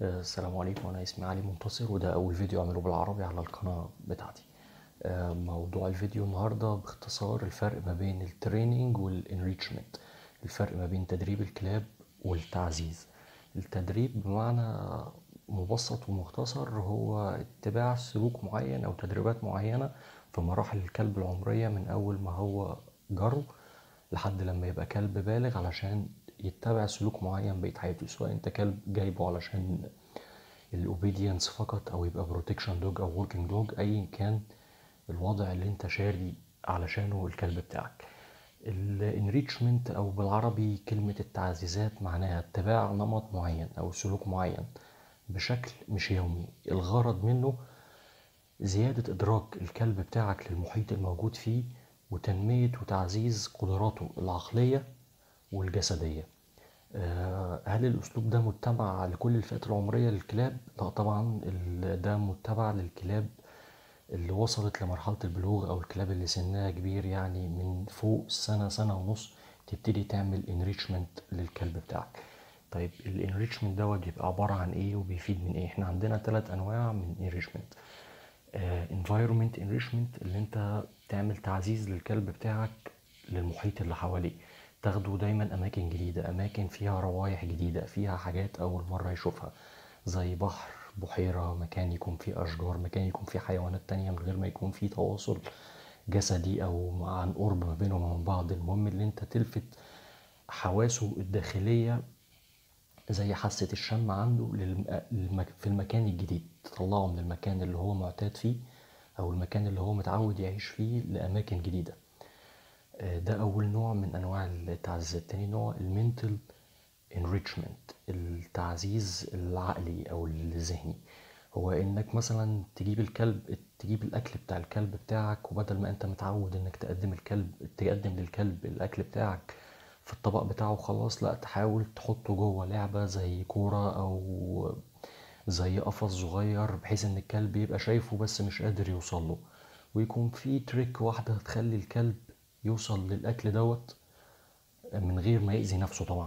السلام عليكم انا اسمي علي منتصر وده اول فيديو اعمله بالعربي على القناة بتاعتي آه، موضوع الفيديو النهاردة باختصار الفرق ما بين التريننج والانريتشمنت الفرق ما بين تدريب الكلاب والتعزيز التدريب بمعنى مبسط ومختصر هو اتباع سلوك معين او تدريبات معينة في مراحل الكلب العمرية من اول ما هو جرو لحد لما يبقى كلب بالغ علشان يتبع سلوك معين بقية حياته سواء انت كلب جايبه علشان الاوبيدينس فقط او يبقى بروتكشن دوج او وركينج دوج ايا كان الوضع اللي انت شاري علشانه الكلب بتاعك الانريتشمنت او بالعربي كلمة التعزيزات معناها اتباع نمط معين او سلوك معين بشكل مش يومي الغرض منه زيادة إدراك الكلب بتاعك للمحيط الموجود فيه وتنمية وتعزيز قدراته العقلية والجسدية آه، هل الأسلوب ده متبع لكل الفئات العمرية للكلاب؟ لا طبعا ال- ده متبع للكلاب اللي وصلت لمرحلة البلوغ أو الكلاب اللي سنها كبير يعني من فوق سنة سنة ونص تبتدي تعمل انريتشمنت للكلب بتاعك طيب الانريتشمنت دوت بيبقى عبارة عن ايه وبيفيد من ايه؟ احنا عندنا ثلاث انواع من انريتشمنت environment enrichment اللي انت تعمل تعزيز للكلب بتاعك للمحيط اللي حواليه تاخده دايما اماكن جديدة اماكن فيها روايح جديدة فيها حاجات اول مرة يشوفها زي بحر بحيرة مكان يكون فيه اشجار مكان يكون فيه حيوانات تانية من غير ما يكون فيه تواصل جسدي او عن قرب ما بينهم ومن بعض المهم ان انت تلفت حواسه الداخلية زي حاسة الشم عنده للم- للمك- في المكان الجديد تطلعه من المكان اللي هو معتاد فيه أو المكان اللي هو متعود يعيش فيه لأماكن جديدة آه، ده أول نوع من أنواع التعزيزات تاني نوع المنتل enrichment التعزيز العقلي أو الذهني هو إنك مثلا تجيب الكلب تجيب الأكل بتاع الكلب بتاعك وبدل ما أنت متعود إنك تقدم الكلب تقدم للكلب الأكل بتاعك في الطبق بتاعه خلاص لا تحاول تحطه جوه لعبة زي كورة أو زي قفص صغير بحيث إن الكلب يبقى شايفه بس مش قادر يوصله ويكون في تريك واحدة تخلي الكلب يوصل للأكل دوت من غير ما يأذي نفسه طبعا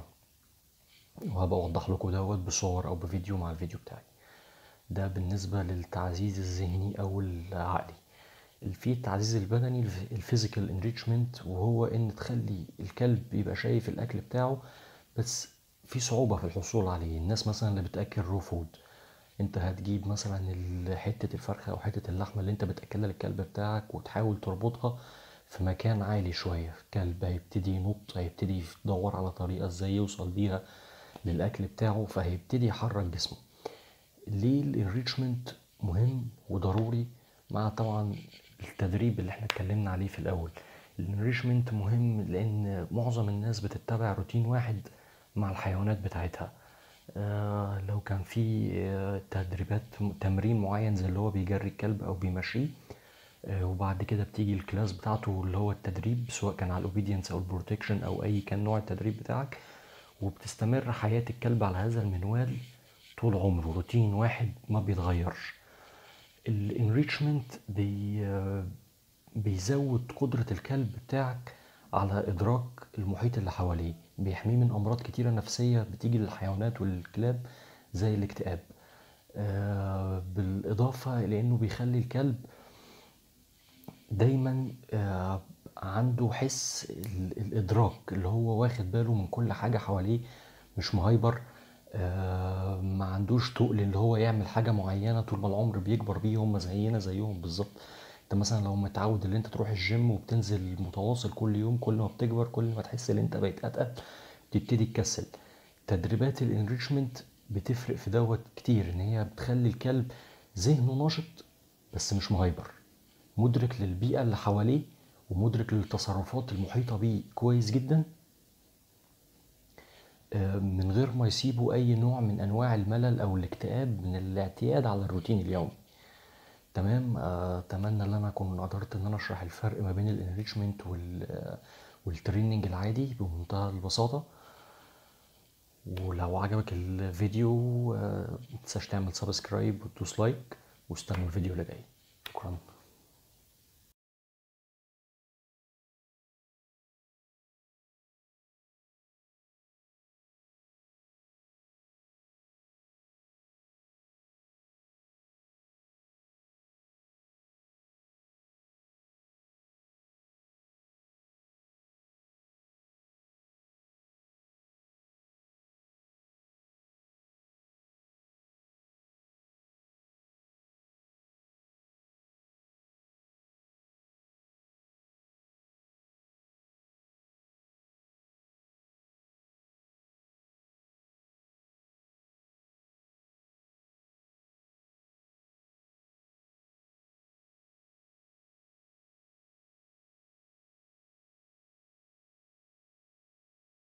وهبقى أوضح لكم دوت بصور أو بفيديو مع الفيديو بتاعي ده بالنسبة للتعزيز الذهني أو العقلي في التعزيز البدني الفيزيكال انريتشمنت وهو ان تخلي الكلب يبقى شايف الاكل بتاعه بس في صعوبة في الحصول عليه الناس مثلا اللي بتاكل رو فود انت هتجيب مثلا ال- حتة الفرخة او حتة اللحمة اللي انت بتاكلها للكلب بتاعك وتحاول تربطها في مكان عالي شوية الكلب هيبتدي ينط هيبتدي يدور على طريقة ازاي يوصل بيها للاكل بتاعه فهيبتدي يحرك جسمه ليه الانريتشمنت مهم وضروري مع طبعا التدريب اللي احنا اتكلمنا عليه في الاول الانريتشمنت مهم لان معظم الناس بتتبع روتين واحد مع الحيوانات بتاعتها آه لو كان في آه تدريبات تمرين معين زي اللي هو بيجري الكلب او بيمشيه آه وبعد كده بتيجي الكلاس بتاعته اللي هو التدريب سواء كان على الاوبيدينس او البروتكشن او اي كان نوع التدريب بتاعك وبتستمر حياة الكلب على هذا المنوال طول عمره روتين واحد ما بيتغيرش الانريتشمنت بي بيزود قدرة الكلب بتاعك على إدراك المحيط اللي حواليه بيحميه من أمراض كتيرة نفسية بتيجي للحيوانات والكلاب زي الاكتئاب آه، بالإضافة لأنه بيخلي الكلب دايما آه، عنده حس ال- الإدراك اللي هو واخد باله من كل حاجة حواليه مش مهايبر آه، ما عندوش تقل اللي هو يعمل حاجة معينة طول ما العمر بيكبر بيه هم زينا زيهم بالظبط انت مثلا لو متعود ان انت تروح الجيم وبتنزل متواصل كل يوم كل ما بتكبر كل ما تحس ان انت بقيت اتقل تبتدي تكسل تدريبات الانريتشمنت بتفرق في دوت كتير ان هي بتخلي الكلب ذهنه نشط بس مش مهايبر مدرك للبيئة اللي حواليه ومدرك للتصرفات المحيطة بيه كويس جدا آه، من غير ما يسيبوا أي نوع من أنواع الملل أو الاكتئاب من الاعتياد على الروتين اليومي تمام آه، أتمنى إن أنا أكون قدرت إن أنا أشرح الفرق ما بين الانريتشمنت وال والتريننج العادي بمنتهى البساطة ولو عجبك الفيديو آه، متنساش تعمل سبسكرايب وتدوس لايك واستنى الفيديو اللي جاي شكرا